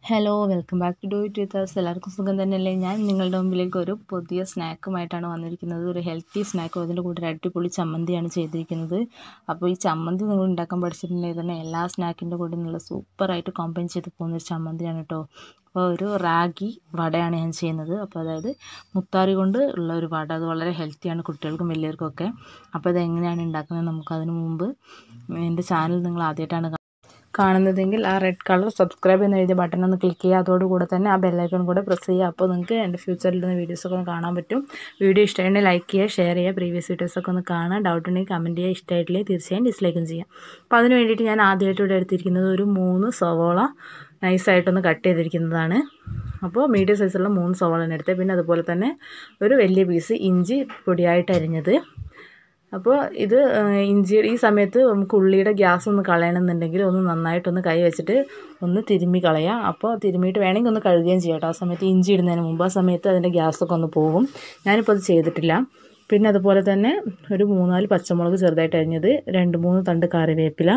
hello welcome back to do it with us എല്ലാവർക്കും സുഖം തന്നെയല്ലേ ഞാൻ നിങ്ങളുടെ മുമ്പിലേക്ക് ഒരു പുതിയ സ്നാക്കുമായിട്ടാണ് വന്നിരിക്കുന്നത് ഒരു ഹെൽത്തി സ്നാക്കും അതിൻ്റെ കൂടെ ഒരു അടിപൊളി ചമ്മന്തിയാണ് ചെയ്തിരിക്കുന്നത് അപ്പോൾ ഈ ചമ്മന്തി നിങ്ങൾ ഉണ്ടാക്കാൻ പഠിച്ചിട്ടുണ്ടെങ്കിൽ തന്നെ എല്ലാ സ്നാക്കിൻ്റെ കൂടെ നല്ല സൂപ്പറായിട്ട് കോമ്പൈൻ ചെയ്ത് പോകുന്ന ഒരു ചമ്മന്തിയാണ് കേട്ടോ അപ്പോൾ ഒരു റാഗി വടയാണ് ഞാൻ ചെയ്യുന്നത് അപ്പോൾ അതായത് മുത്താറി കൊണ്ട് ഉള്ള ഒരു വട അത് വളരെ ഹെൽത്തിയാണ് കുട്ടികൾക്കും വലിയവർക്കും ഒക്കെ അപ്പോൾ ഇത് എങ്ങനെയാണ് ഉണ്ടാക്കുന്നത് നമുക്കതിന് മുമ്പ് എൻ്റെ ചാനൽ നിങ്ങൾ ആദ്യമായിട്ടാണ് കാണുന്നതെങ്കിൽ ആ റെഡ് കളർ സബ്സ്ക്രൈബ് എന്ന് എഴുതിയ ബട്ടൺ ഒന്ന് ക്ലിക്ക് ചെയ്യുക അതോടുകൂടെ തന്നെ ആ ബെല്ലൈക്കൺ കൂടെ പ്രസ് ചെയ്യുക അപ്പോൾ നിങ്ങൾക്ക് എൻ്റെ ഫ്യൂച്ചറിലിടുന്ന വീഡിയോസൊക്കെ ഒന്ന് കാണാൻ പറ്റും വീഡിയോ ഇഷ്ടമായിട്ടുണ്ടെങ്കിൽ ലൈക്ക് ചെയ്യുക ഷെയർ ചെയ്യുക പ്രീവിയസ് വീഡിയോസൊക്കെ ഒന്ന് കാണുക ഡൗട്ട് ഉണ്ടെങ്കിൽ കമൻറ്റ് ചെയ്യുക ഇഷ്ടമായിട്ടില്ലേ തീർച്ചയായും ഡിസ്ലൈക്കും ചെയ്യാം അപ്പോൾ അതിന് വേണ്ടിയിട്ട് ഞാൻ ആദ്യമായിട്ട് ഇവിടെ എടുത്തിരിക്കുന്നത് ഒരു മൂന്ന് സവോള നൈസായിട്ടൊന്ന് കട്ട് ചെയ്തിരിക്കുന്നതാണ് അപ്പോൾ മീഡിയം സൈസുള്ള മൂന്ന് സവോളയാണ് എടുത്തത് പിന്നെ അതുപോലെ തന്നെ ഒരു വലിയ പീസ് ഇഞ്ചി പൊടിയായിട്ട് അരിഞ്ഞത് അപ്പോൾ ഇത് ഇഞ്ചി ഈ സമയത്ത് നമുക്ക് ഉള്ളിയുടെ ഗ്യാസ് ഒന്ന് കളയണമെന്നുണ്ടെങ്കിൽ ഒന്ന് നന്നായിട്ടൊന്ന് കൈ വെച്ചിട്ട് ഒന്ന് തിരുമ്മി കളയാം അപ്പോൾ തിരുമ്മിയിട്ട് വേണമെങ്കിൽ ഒന്ന് കഴുകുകയും ചെയ്യാം കേട്ടോ ആ സമയത്ത് ഇഞ്ചി ഇടുന്നതിന് മുമ്പ് ആ സമയത്ത് അതിൻ്റെ ഗ്യാസൊക്കെ ഒന്ന് പോകും ഞാനിപ്പോൾ അത് ചെയ്തിട്ടില്ല പിന്നെ അതുപോലെ തന്നെ ഒരു മൂന്നാല് പച്ചമുളക് ചെറുതായിട്ട് അരിഞ്ഞത് രണ്ട് മൂന്ന് തണ്ട് കറിവേപ്പില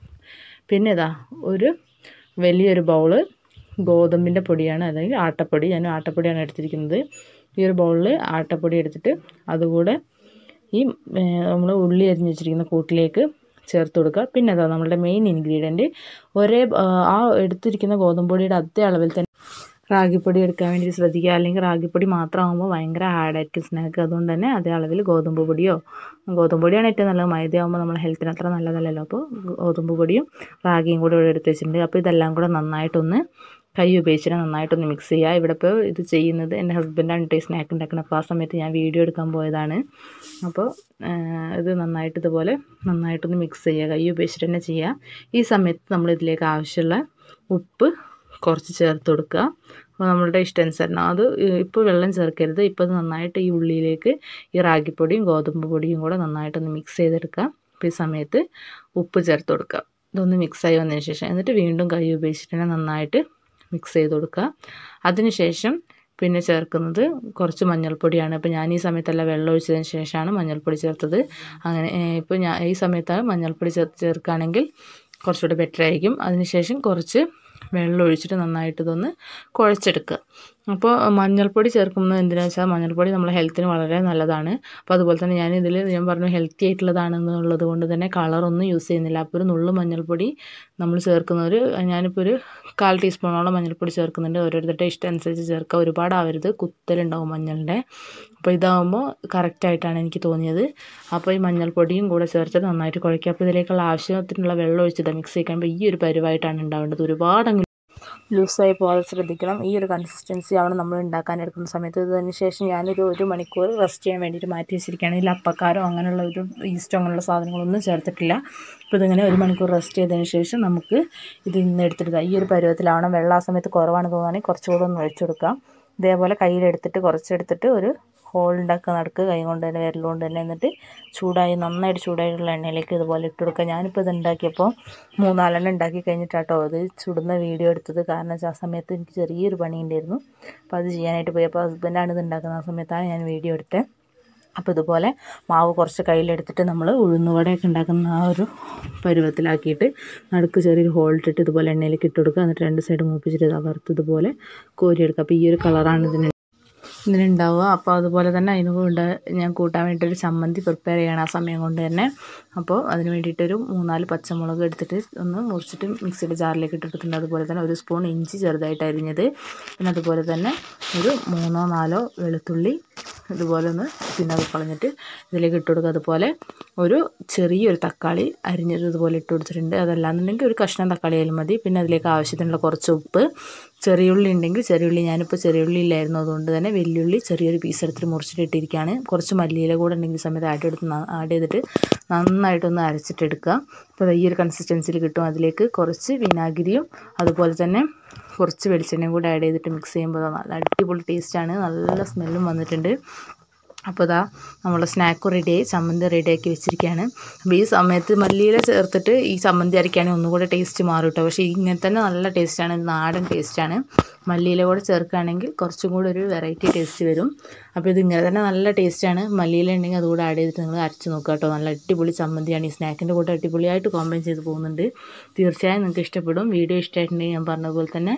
പിന്നെ ഇതാ ഒരു വലിയൊരു ബൗള് ഗോതമ്പിൻ്റെ പൊടിയാണ് അല്ലെങ്കിൽ ആട്ടപ്പൊടി ഞാൻ ആട്ടപ്പൊടിയാണ് എടുത്തിരിക്കുന്നത് ഈ ഒരു ബൗളിൽ ആട്ടപ്പൊടി എടുത്തിട്ട് അതുകൂടെ ഈ നമ്മൾ ഉള്ളി അരിഞ്ഞ് വെച്ചിരിക്കുന്ന കൂട്ടിലേക്ക് ചേർത്ത് കൊടുക്കുക പിന്നെ അതാ നമ്മളുടെ മെയിൻ ഇൻഗ്രീഡിയൻറ്റ് ഒരേ ആ എടുത്തിരിക്കുന്ന ഗോതമ്പ് പൊടിയുടെ അതേ അളവിൽ തന്നെ റാഗിപ്പൊടി എടുക്കാൻ വേണ്ടി ശ്രദ്ധിക്കുക അല്ലെങ്കിൽ റാഗിപ്പൊടി മാത്രമാകുമ്പോൾ ഭയങ്കര ഹാർഡായിരിക്കും സ്നാക്ക് അതുകൊണ്ട് തന്നെ അതേ അളവിൽ ഗോതമ്പ് പൊടിയോ ഗോതമ്പ് പൊടിയാണ് ഏറ്റവും നല്ലത് മൈദയാകുമ്പോൾ നമ്മുടെ ഹെൽത്തിന് അത്ര നല്ലതല്ലല്ലോ അപ്പോൾ ഗോതമ്പ് പൊടിയും റാഗിയും കൂടെ ഇവിടെ എടുത്ത് വെച്ചിട്ടുണ്ട് അപ്പോൾ ഇതെല്ലാം കൂടെ നന്നായിട്ടൊന്ന് കൈ ഉപയോഗിച്ചിട്ട് നന്നായിട്ടൊന്ന് മിക്സ് ചെയ്യുക ഇവിടെ ഇപ്പോൾ ഇത് ചെയ്യുന്നത് എൻ്റെ ഹസ്ബൻഡാണ് ടേ സ്നാക്ക് ഉണ്ടാക്കുന്നത് അപ്പോൾ ആ സമയത്ത് ഞാൻ വീഡിയോ എടുക്കാൻ പോയതാണ് അപ്പോൾ ഇത് നന്നായിട്ട് ഇതുപോലെ നന്നായിട്ടൊന്ന് മിക്സ് ചെയ്യുക കൈ ഉപയോഗിച്ചിട്ട് തന്നെ ചെയ്യുക ഈ സമയത്ത് നമ്മൾ ഇതിലേക്ക് ആവശ്യമുള്ള ഉപ്പ് കുറച്ച് ചേർത്ത് കൊടുക്കുക അപ്പോൾ നമ്മളുടെ ഇഷ്ടാനുസരണം അത് ഇപ്പോൾ വെള്ളം ചേർക്കരുത് ഇപ്പോൾ ഇത് നന്നായിട്ട് ഈ ഉള്ളിയിലേക്ക് ഈ റാഗിപ്പൊടിയും ഗോതമ്പ് പൊടിയും കൂടെ നന്നായിട്ടൊന്ന് മിക്സ് ചെയ്തെടുക്കുക അപ്പോൾ ഈ സമയത്ത് ഉപ്പ് ചേർത്ത് കൊടുക്കുക ഇതൊന്ന് മിക്സായി വന്നതിന് ശേഷം എന്നിട്ട് വീണ്ടും കൈ ഉപയോഗിച്ചിട്ട് തന്നെ നന്നായിട്ട് മിക്സ് ചെയ്ത് കൊടുക്കുക അതിനുശേഷം പിന്നെ ചേർക്കുന്നത് കുറച്ച് മഞ്ഞൾപ്പൊടിയാണ് ഇപ്പോൾ ഞാൻ ഈ സമയത്തല്ല വെള്ളം ഒഴിച്ചതിന് ശേഷമാണ് മഞ്ഞൾപ്പൊടി ചേർത്തത് അങ്ങനെ ഇപ്പോൾ ഞാൻ ഈ സമയത്താണ് മഞ്ഞൾപ്പൊടി ചേർ ചേർക്കുകയാണെങ്കിൽ കുറച്ചുകൂടി ബെറ്റർ ആയിരിക്കും അതിനുശേഷം കുറച്ച് വെള്ളം ഒഴിച്ചിട്ട് നന്നായിട്ട് ഇതൊന്ന് കുഴച്ചെടുക്കുക അപ്പോൾ മഞ്ഞൾപ്പൊടി ചേർക്കുന്നത് എന്തിനാണെന്ന് വെച്ചാൽ മഞ്ഞൾപ്പൊടി നമ്മുടെ ഹെൽത്തിന് വളരെ നല്ലതാണ് അപ്പോൾ അതുപോലെ തന്നെ ഞാൻ ഇതിൽ ഞാൻ പറഞ്ഞു ഹെൽത്തി ആയിട്ടുള്ളതാണെന്നുള്ളത് കൊണ്ട് തന്നെ കളറൊന്നും യൂസ് ചെയ്യുന്നില്ല അപ്പോൾ ഒരു നുള്ളു മഞ്ഞൾപ്പൊടി നമ്മൾ ചേർക്കുന്നൊരു ഞാനിപ്പോൾ ഒരു കാൽ ടീസ്പൂണോളം മഞ്ഞൾപ്പൊടി ചേർക്കുന്നുണ്ട് ഓരോരുത്തരുടെ ഇഷ്ടം അനുസരിച്ച് ചേർക്കുക ഒരുപാടാവരുത് കുത്തലുണ്ടാവും മഞ്ഞളുടെ അപ്പോൾ ഇതാകുമ്പോൾ കറക്റ്റായിട്ടാണ് എനിക്ക് തോന്നിയത് അപ്പോൾ ഈ മഞ്ഞൾപ്പൊടിയും കൂടെ ചേർത്ത് നന്നായിട്ട് കുഴയ്ക്കുക അപ്പോൾ ഇതിലേക്കുള്ള ആവശ്യത്തിനുള്ള വെള്ളം ഒഴിച്ചത് മിക്സ് ചെയ്യിക്കുമ്പോൾ ഈ ഒരു പരിവായിട്ടാണ് ഉണ്ടാവേണ്ടത് ഒരുപാടങ്ങ് ലൂസായി പോകാതെ ശ്രദ്ധിക്കണം ഈ ഒരു കൺസിസ്റ്റൻസി ആണ് നമ്മൾ ഉണ്ടാക്കാൻ എടുക്കുന്ന സമയത്ത് ഇതിന് ശേഷം ഞാനൊരു ഒരു മണിക്കൂർ റെസ്റ്റ് ചെയ്യാൻ വേണ്ടിയിട്ട് മാറ്റി വെച്ചിരിക്കുകയാണ് ഇതിൽ അപ്പക്കാരോ അങ്ങനെയുള്ള ഒരു ഈസ്റ്റോ അങ്ങനെയുള്ള സാധനങ്ങളൊന്നും ചേർത്തിട്ടില്ല അപ്പോൾ ഇതിങ്ങനെ ഒരു മണിക്കൂർ റെസ്റ്റ് ചെയ്തതിന് ശേഷം നമുക്ക് ഇത് ഇന്ന് എടുത്തിട്ട് ഈ ഒരു പരുവത്തിലാവണം വെള്ളം ആ സമയത്ത് കുറവാണ് തോന്നുകയാണെങ്കിൽ കുറച്ചുകൂടെ ഒന്ന് ഒഴിച്ചു കൊടുക്കാം ഇതേപോലെ കയ്യിലെടുത്തിട്ട് കുറച്ചെടുത്തിട്ട് ഒരു ഹോൾ ഉണ്ടാക്കുക നടക്കുക കൈ കൊണ്ട് തന്നെ വിരലുകൊണ്ട് തന്നെ എന്നിട്ട് ചൂടായി നന്നായിട്ട് ചൂടായിട്ടുള്ള എണ്ണയിലേക്ക് ഇതുപോലെ ഇട്ട് കൊടുക്കുക ഞാനിപ്പോൾ ഇത് ഉണ്ടാക്കിയപ്പോൾ മൂന്നാലെണ്ണം ഉണ്ടാക്കി കഴിഞ്ഞിട്ടാട്ടോ അത് ചുടുന്ന വീഡിയോ എടുത്തത് കാരണം വെച്ചാൽ ആ സമയത്ത് എനിക്ക് ചെറിയൊരു പണി ഉണ്ടായിരുന്നു അപ്പോൾ അത് ചെയ്യാനായിട്ട് പോയി അപ്പോൾ ഹസ്ബൻഡാണ് ഇത് ഉണ്ടാക്കുന്ന ആ സമയത്താണ് ഞാൻ വീഡിയോ എടുത്തത് അപ്പോൾ ഇതുപോലെ മാവ് കുറച്ച് കയ്യിലെടുത്തിട്ട് നമ്മൾ ഉഴുന്നുവടയൊക്കെ ഉണ്ടാക്കുന്ന ആ ഒരു പരുവത്തിലാക്കിയിട്ട് നടുക്ക് ചെറിയൊരു ഹോൾ ഇട്ടിട്ട് ഇതുപോലെ എണ്ണയിലേക്ക് ഇട്ട് കൊടുക്കുക എന്നിട്ട് രണ്ട് സൈഡ് മൂപ്പിച്ചിട്ട് വറുത്ത് ഇതുപോലെ കോരിയെടുക്കുക അപ്പോൾ ഈ ഒരു കളറാണ് ഇതിന് ഇതിനുണ്ടാവുക അപ്പോൾ അതുപോലെ തന്നെ അതിന് കൊണ്ട് ഞാൻ കൂട്ടാൻ വേണ്ടിയിട്ടൊരു ചമ്മന്തി പ്രിപ്പയർ ചെയ്യണം ആ സമയം കൊണ്ട് തന്നെ അപ്പോൾ അതിന് വേണ്ടിയിട്ടൊരു മൂന്നാല് പച്ചമുളക് എടുത്തിട്ട് ഒന്ന് മുറിച്ചിട്ട് മിക്സിയുടെ ജാറിലേക്ക് ഇട്ടിട്ടുണ്ട് അതുപോലെ തന്നെ ഒരു സ്പൂൺ ഇഞ്ചി ചെറുതായിട്ട് അരിഞ്ഞത് പിന്നെ അതുപോലെ തന്നെ ഒരു മൂന്നോ നാലോ വെളുത്തുള്ളി ഇതുപോലെ ഒന്ന് പിന്നെ അത് കളഞ്ഞിട്ട് ഇതിലേക്ക് ഇട്ട് കൊടുക്കുക അതുപോലെ ഒരു ചെറിയൊരു തക്കാളി അരിഞ്ഞത് ഇതുപോലെ ഇട്ട് കൊടുത്തിട്ടുണ്ട് അതല്ലാന്നുണ്ടെങ്കിൽ ഒരു കഷ്ണം തക്കാളി ആയാലും മതി പിന്നെ അതിലേക്ക് ആവശ്യത്തിനുള്ള കുറച്ച് ഉപ്പ് ചെറിയുള്ളി ഉണ്ടെങ്കിൽ ചെറിയുള്ളി ഞാനിപ്പോൾ ചെറിയുള്ളി ഇല്ലായിരുന്നു അതുകൊണ്ട് തന്നെ വലിയുള്ളി ചെറിയൊരു പീസ് എടുത്തിട്ട് മുറിച്ചിട്ട് ഇട്ടിരിക്കുകയാണ് കുറച്ച് മല്ലിയില കൂടെ ഉണ്ടെങ്കിൽ സമയത്ത് ആഡ് എടുത്ത് ആഡ് ചെയ്തിട്ട് നന്നായിട്ടൊന്ന് അരച്ചിട്ടെടുക്കുക അപ്പോൾ ഈ ഒരു കൺസിസ്റ്റൻസിയിൽ കിട്ടും അതിലേക്ക് കുറച്ച് വിനാഗിരിയും അതുപോലെ തന്നെ കുറച്ച് വെളിച്ചെണ്ണയും കൂടെ ആഡ് ചെയ്തിട്ട് മിക്സ് ചെയ്യുമ്പോൾ നല്ല അടിപൊളി ടേസ്റ്റാണ് നല്ല സ്മെല്ലും വന്നിട്ടുണ്ട് അപ്പോൾ ഇതാ നമ്മുടെ സ്നാക്ക് റെഡിയായി ചമ്മന്തി റെഡിയാക്കി വെച്ചിരിക്കുകയാണ് അപ്പോൾ ഈ സമയത്ത് മല്ലിയില ചേർത്തിട്ട് ഈ ചമ്മന്തി അരയ്ക്കുകയാണെങ്കിൽ ഒന്നുകൂടെ ടേസ്റ്റ് മാറും കേട്ടോ പക്ഷേ ഇങ്ങനെ തന്നെ നല്ല ടേസ്റ്റാണ് നാടൻ ടേസ്റ്റാണ് മല്ലിയില കൂടെ ചേർക്കുകയാണെങ്കിൽ കുറച്ചും കൂടെ ഒരു വെറൈറ്റി ടേസ്റ്റ് വരും അപ്പോൾ ഇത് ഇങ്ങനെ തന്നെ നല്ല ടേസ്റ്റാണ് മല്ലിയില ഉണ്ടെങ്കിൽ അതുകൂടെ ആഡ് ചെയ്തിട്ട് നിങ്ങൾ അരച്ച് നോക്കുക കേട്ടോ നല്ല അടിപൊളി ചമ്മന്തിയാണ് ഈ സ്നാക്കിൻ്റെ കൂടെ അടിപൊളിയായിട്ട് കോമ്പൈൻ ചെയ്ത് പോകുന്നുണ്ട് തീർച്ചയായും നിങ്ങൾക്ക് ഇഷ്ടപ്പെടും വീഡിയോ ഇഷ്ടമായിട്ടുണ്ടെങ്കിൽ ഞാൻ പറഞ്ഞതുപോലെ തന്നെ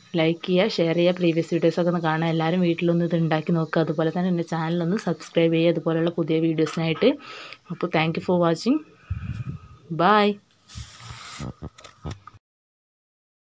ലൈക്ക് ചെയ്യുക ഷെയർ ചെയ്യുക പ്രീവിയസ് വീഡിയോസൊക്കെ ഒന്ന് കാണുക എല്ലാവരും വീട്ടിലൊന്ന് ഇത് ഉണ്ടാക്കി നോക്കുക അതുപോലെ തന്നെ എൻ്റെ ചാനലൊന്ന് സബ്സ്ക്രൈബ് ചെയ്യുക അതുപോലെയുള്ള പുതിയ വീഡിയോസിനായിട്ട് അപ്പോൾ thank you for watching by